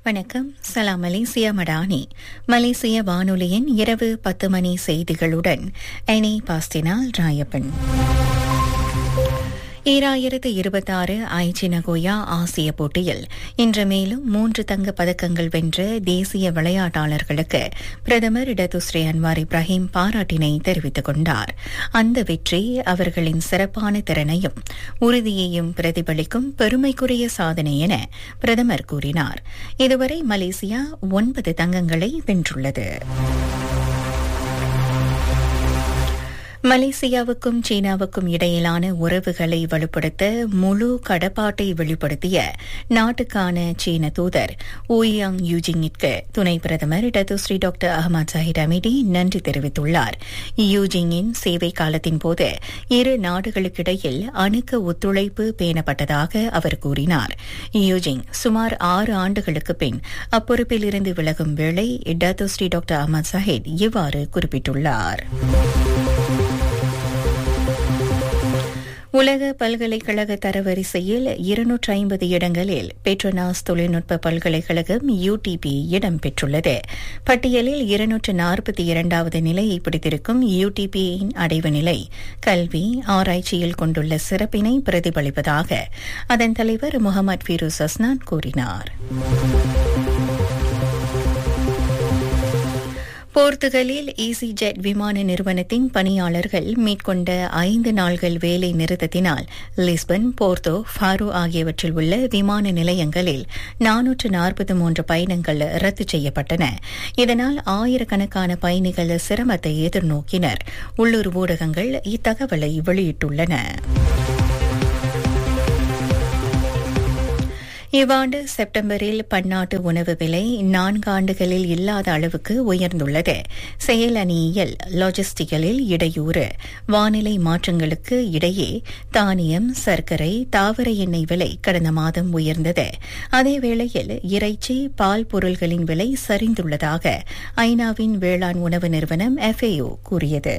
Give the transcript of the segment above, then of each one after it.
வணக்கம் சலாம் மலேசியா மடானி மலேசிய வானொலியின் இரவு பத்து மணி செய்திகளுடன் எனி பாஸ்டினால் ராயப்பன் ஈராயிரத்து இருபத்தாறு ஐச்சி நகோயா ஆசிய போட்டியில் இன்று மேலும் மூன்று தங்க பதக்கங்கள் வென்ற தேசிய விளையாட்டாளர்களுக்கு பிரதமர் இடதுஸ்ரீ அன்வார் இப்ராஹிம் பாராட்டினை தெரிவித்துக் கொண்டார் அந்த வெற்றி அவர்களின் சிறப்பான திறனையும் உறுதியையும் பிரதிபலிக்கும் பெருமைக்குரிய சாதனை என பிரதமர் கூறினார் இதுவரை மலேசியா ஒன்பது தங்கங்களை வென்றுள்ளது மலேசியாவுக்கும் சீனாவுக்கும் இடையிலான உறவுகளை வலுப்படுத்த முழு கடப்பாட்டை வெளிப்படுத்திய நாட்டுக்கான சீன தூதர் ஓயாங் யூஜிங்கிற்கு துணை பிரதமர் Datuk Seri doctor Ahmad Zahid Hamidi நன்றி தெரிவித்துள்ளார் யூஜிங்கின் சேவை காலத்தின் போது இரு நாடுகளுக்கிடையில் அணுக்க ஒத்துழைப்பு பேணப்பட்டதாக அவர் கூறினார் யூஜிங் சுமார் ஆறு ஆண்டுகளுக்கு பின் அப்பொறுப்பில் இருந்து விலகும் வேளை டத்துஸ்ரீ டாக்டர் அகமது சாஹிட் இவ்வாறு குறிப்பிட்டுள்ளார் உலக பல்கலைக்கழக தரவரிசையில் இருநூற்றி ஐம்பது இடங்களில் பெட்ரோனாஸ் தொழில்நுட்ப பல்கலைக்கழகம் யுடிபி இடம்பெற்றுள்ளது பட்டியலில் இருநூற்று நாற்பத்தி இரண்டாவது நிலையை பிடித்திருக்கும் யுடிபியின் அடைவு நிலை கல்வி ஆராய்ச்சியில் கொண்டுள்ள சிறப்பினை பிரதிபலிப்பதாக அதன் தலைவர் முகமது ஃபீரூஸ் அஸ்னான் கூறினார் போர்த்துகலில் ஈசி ஜெட் விமான நிறுவனத்தின் பணியாளர்கள் மேற்கொண்ட ஐந்து நாள்கள் வேலை நிறுத்தத்தினால் லிஸ்பன் போர்த்தோ ஃபாரோ ஆகியவற்றில் உள்ள விமான நிலையங்களில் நானூற்று நாற்பத்தி மூன்று பயணங்கள் ரத்து செய்யப்பட்டன இதனால் ஆயிரக்கணக்கான பயணிகள் சிரமத்தை எதிர்நோக்கினர் உள்ளூர் ஊடகங்கள் இத்தகவலை வெளியிட்டுள்ளன இவ்வாண்டு செப்டம்பரில் பன்னாட்டு உணவு விலை நான்கு ஆண்டுகளில் இல்லாத அளவுக்கு உயர்ந்துள்ளது செயலணியியல் லாஜிஸ்டிக்கலில் இடையூறு வானிலை மாற்றங்களுக்கு இடையே தானியம் சர்க்கரை தாவர எண்ணெய் விலை கடந்த மாதம் உயர்ந்தது அதேவேளையில் இறைச்சி பால் பொருள்களின் விலை சரிந்துள்ளதாக ஐநாவின் வேளாண் உணவு நிறுவனம் எஃப்ஏஓ கூறியது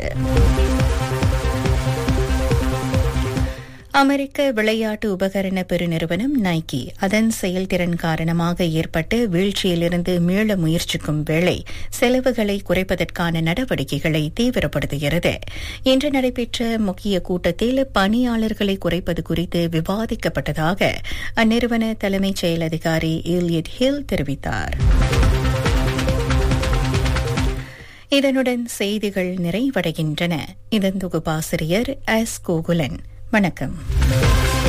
அமெரிக்க விளையாட்டு உபகரண பெருநிறுவனம் நைக்கி அதன் செயல்திறன் காரணமாக ஏற்பட்ட வீழ்ச்சியிலிருந்து மீள முயற்சிக்கும் வேளை செலவுகளை குறைப்பதற்கான நடவடிக்கைகளை தீவிரப்படுத்துகிறது இன்று நடைபெற்ற முக்கிய கூட்டத்தில் பணியாளர்களை குறைப்பது குறித்து விவாதிக்கப்பட்டதாக அந்நிறுவன தலைமைச் செயல் அதிகாரி இலியட் ஹில் தெரிவித்தார் இதனுடன் செய்திகள் நிறைவடைகின்றன இதன் தொகுப்பாசிரியர் எஸ் கோகுலன் வணக்கம்